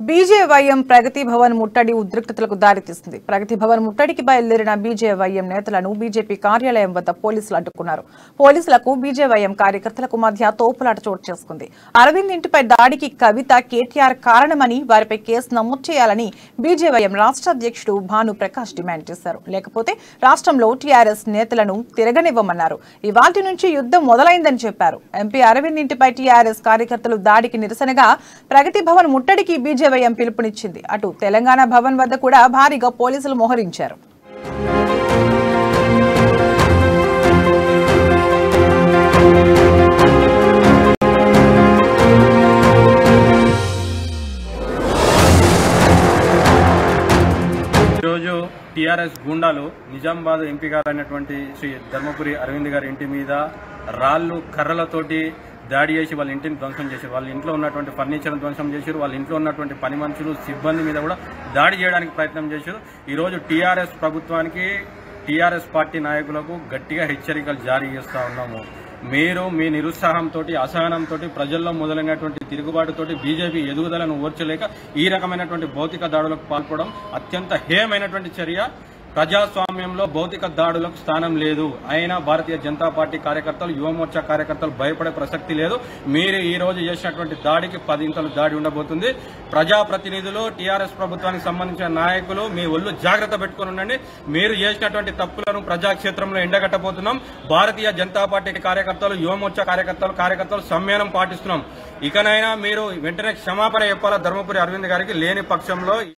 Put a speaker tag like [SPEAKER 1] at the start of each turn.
[SPEAKER 1] BJYM ప్రగతి భవన్ ముట్టడి ఉద్రిక్తతలకు దారితీస్తుంది ప్రగతి భవన్ ముట్టడికి బయలుదేరిన బీజేవైఎం నేతలను బీజేపీ కార్యాలయం వద్ద పోలీసులు అడ్డుకున్నారు పోలీసులకు బీజేవైఎం కార్యకర్తలకు మధ్య తోపులాట చోటు చేసుకుంది అరవింద్ ఇంటిపై దాడికి కవిత కేటీఆర్ కారణమని వారిపై కేసు నమోదు చేయాలని బీజేవైఎం రాష్ట్ర అధ్యక్షుడు భాను ప్రకాష్ డిమాండ్ చేశారు లేకపోతే రాష్ట్రంలో టీఆర్ఎస్ నేతలను తిరగనివ్వమన్నారు ఇవాటి నుంచి యుద్ధం మొదలైందని చెప్పారు ఎంపీ అరవింద్ ఇంటిపై టీఆర్ఎస్ కార్యకర్తలు దాడికి నిరసనగా ప్రగతి భవన్ ముట్టడికి బీజేవైఎం పిలుపునిచ్చింది అటు తెలంగాణ భవన్ వద్ద కూడా భారీగా పోలీసులు మోహరించారు
[SPEAKER 2] ఈరోజు టీఆర్ఎస్ గూండాలు నిజామాబాద్ ఎంపీ గారు అయినటువంటి శ్రీ ధర్మపురి అరవింద్ గారి ఇంటి మీద రాళ్లు కర్రలతోటి దాడి చేసి వాళ్ళ ఇంటిని ధ్వంసం చేశారు వాళ్ళ ఇంట్లో ఉన్నటువంటి ఫర్నిచర్ ధ్వంసం చేశారు వాళ్ళ ఇంట్లో ఉన్నటువంటి పని మనుషులు సిబ్బంది మీద కూడా దాడి చేయడానికి ప్రయత్నం చేశారు ఈరోజు టీఆర్ఎస్ ప్రభుత్వానికి టీఆర్ఎస్ పార్టీ నాయకులకు గట్టిగా హెచ్చరికలు జారీ చేస్తా ఉన్నాము మీరు మీ నిరుత్సాహంతో అసహనంతో ప్రజల్లో మొదలైనటువంటి తిరుగుబాటుతోటి బీజేపీ ఎదుగుదలను ఓర్చలేక ఈ రకమైనటువంటి భౌతిక దాడులకు పాల్పడడం అత్యంత హేయమైనటువంటి చర్య ప్రజాస్వామ్యంలో భౌతిక దాడులకు స్థానం లేదు అయినా భారతీయ జనతా పార్టీ కార్యకర్తలు యువమోర్చా కార్యకర్తలు భయపడే ప్రసక్తి లేదు మీరు ఈ రోజు చేసినటువంటి దాడికి పదింతలు దాడి ఉండబోతుంది ప్రజాప్రతినిధులు టీఆర్ఎస్ ప్రభుత్వానికి సంబంధించిన నాయకులు మీ ఒళ్ళు జాగ్రత్త పెట్టుకుని ఉండండి మీరు చేసినటువంటి తప్పులను ప్రజాక్షేత్రంలో ఎండగట్టబోతున్నాం భారతీయ జనతా పార్టీ కార్యకర్తలు యువమోర్చా కార్యకర్తలు కార్యకర్తలు సమ్మేళనం పాటిస్తున్నాం ఇకనైనా మీరు వెంటనే క్షమాపణ చెప్పాలా ధర్మపురి అరవింద్ గారికి లేని పక్షంలో